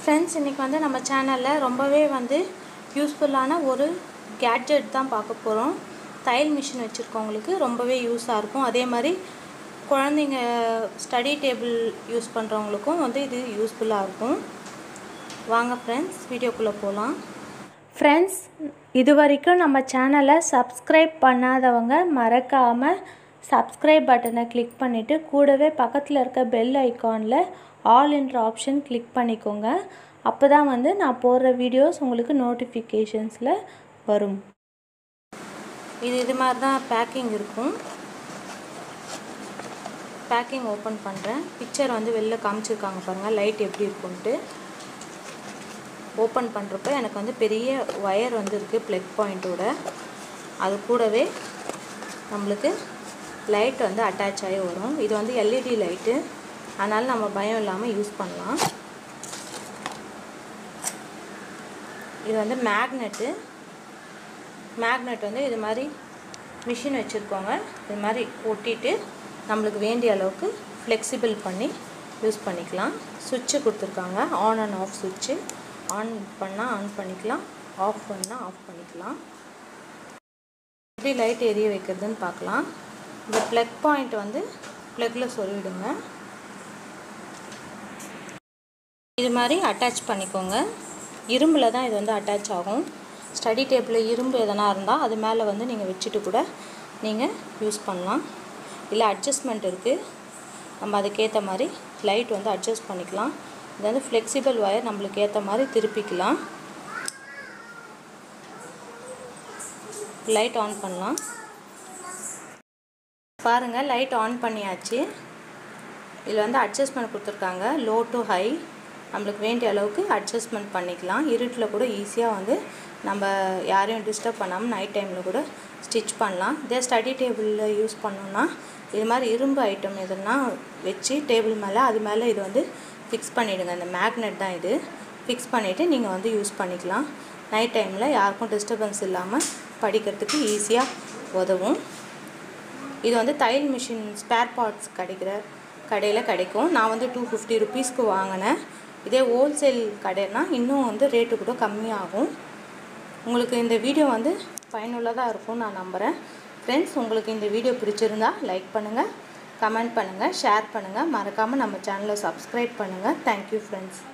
friends இன்றைக்கி வந்து நம்ம சேனலில் ரொம்பவே வந்து யூஸ்ஃபுல்லான ஒரு கேட்ஜெட் தான் பார்க்க போகிறோம் தையல் மிஷின் வச்சுருக்கவங்களுக்கு ரொம்பவே யூஸாக இருக்கும் அதே மாதிரி குழந்தைங்க ஸ்டடி டேபிள் யூஸ் பண்ணுறவங்களுக்கும் வந்து இது யூஸ்ஃபுல்லாக இருக்கும் வாங்க ஃப்ரெண்ட்ஸ் வீடியோக்குள்ளே போகலாம் ஃப்ரெண்ட்ஸ் இது வரைக்கும் நம்ம சேனலை சப்ஸ்கிரைப் பண்ணாதவங்க மறக்காமல் சப்ஸ்கிரைப் பட்டனை கிளிக் பண்ணிவிட்டு கூடவே பக்கத்தில் இருக்க பெல் ஐக்கானில் ஆல் என்ற ஆப்ஷன் கிளிக் பண்ணிக்கோங்க அப்போ தான் வந்து நான் போடுற வீடியோஸ் உங்களுக்கு நோட்டிஃபிகேஷன்ஸில் வரும் இது இது மாதிரி தான் பேக்கிங் இருக்கும் பேக்கிங் ஓப்பன் பண்ணுறேன் பிக்சர் வந்து வெளில காமிச்சிருக்காங்க பாருங்கள் லைட் எப்படி இருக்குன்ட்டு ஓப்பன் பண்ணுறப்ப எனக்கு வந்து பெரிய ஒயர் வந்து இருக்குது ப்ளக் பாயிண்ட்டோட அது கூடவே நம்மளுக்கு லைட் வந்து அட்டாச் ஆகி வரும் இது வந்து எல்இடி லைட்டு அதனால் நம்ம பயம் இல்லாமல் யூஸ் பண்ணலாம் இது வந்து மேக்னெட்டு மேக்னெட் வந்து இது மாதிரி மிஷின் வச்சுருக்கோங்க இது மாதிரி ஒட்டிட்டு நம்மளுக்கு வேண்டிய அளவுக்கு ஃப்ளெக்சிபிள் பண்ணி யூஸ் பண்ணிக்கலாம் சுவிட்சு கொடுத்துருக்காங்க ஆன் அண்ட் ஆஃப் சுவிட்சு ஆன் பண்ணால் ஆன் பண்ணிக்கலாம் ஆஃப் பண்ணால் ஆஃப் பண்ணிக்கலாம் எப்படி லைட் எரிய வைக்கிறதுன்னு பார்க்கலாம் இந்த ப்ளக் பாயிண்ட் வந்து ப்ளக்கில் சொல்லிவிடுங்க இது மாதிரி அட்டாச் பண்ணிக்கோங்க இரும்பில் தான் இது வந்து அட்டாச் ஆகும் ஸ்டடி டேபிளில் இரும்பு எதனா இருந்தால் அது மேலே வந்து நீங்கள் வச்சுட்டு கூட நீங்கள் யூஸ் பண்ணலாம் இல்லை அட்ஜஸ்ட்மெண்ட் இருக்குது நம்ம அதுக்கேற்ற மாதிரி லைட் வந்து அட்ஜஸ்ட் பண்ணிக்கலாம் இது வந்து ஃப்ளெக்சிபிள் ஒயர் நம்மளுக்கு ஏற்ற மாதிரி திருப்பிக்கலாம் லைட் ஆன் பண்ணலாம் பாருங்கள் லைட் ஆன் பண்ணியாச்சு இதில் வந்து அட்ஜஸ்ட்மெண்ட் கொடுத்துருக்காங்க லோ டு ஹை நம்மளுக்கு வேண்டிய அளவுக்கு அட்ஜஸ்ட்மெண்ட் பண்ணிக்கலாம் இருட்டில் கூட ஈஸியாக வந்து நம்ம யாரையும் டிஸ்டர்ப் பண்ணாமல் நைட் டைமில் கூட ஸ்டிச் பண்ணலாம் இதே ஸ்டடி டேபிளில் யூஸ் பண்ணோன்னா இது மாதிரி இரும்பு ஐட்டம் எதுனா வச்சு டேபிள் மேலே அது மேலே இது வந்து ஃபிக்ஸ் பண்ணிவிடுங்க இந்த மேக்னெட் தான் இது ஃபிக்ஸ் பண்ணிவிட்டு நீங்கள் வந்து யூஸ் பண்ணிக்கலாம் நைட் டைமில் யாருக்கும் டிஸ்டர்பன்ஸ் இல்லாமல் படிக்கிறதுக்கு ஈஸியாக உதவும் இது வந்து தையல் மிஷின் ஸ்பேர் பார்ட்ஸ் கிடைக்கிற கடையில் கிடைக்கும் நான் வந்து டூ ஃபிஃப்டி ருபீஸ்க்கு வாங்கினேன் இதே ஹோல்சேல் கடைனா இன்னும் வந்து ரேட்டு கூட கம்மியாகும் உங்களுக்கு இந்த வீடியோ வந்து பயனுள்ளதாக இருக்கும் நான் நம்புகிறேன் ஃப்ரெண்ட்ஸ் உங்களுக்கு இந்த வீடியோ பிடிச்சிருந்தா லைக் பண்ணுங்கள் கமெண்ட் பண்ணுங்கள் ஷேர் பண்ணுங்கள் மறக்காமல் நம்ம சேனலை சப்ஸ்கிரைப் பண்ணுங்கள் தேங்க்யூ ஃப்ரெண்ட்ஸ்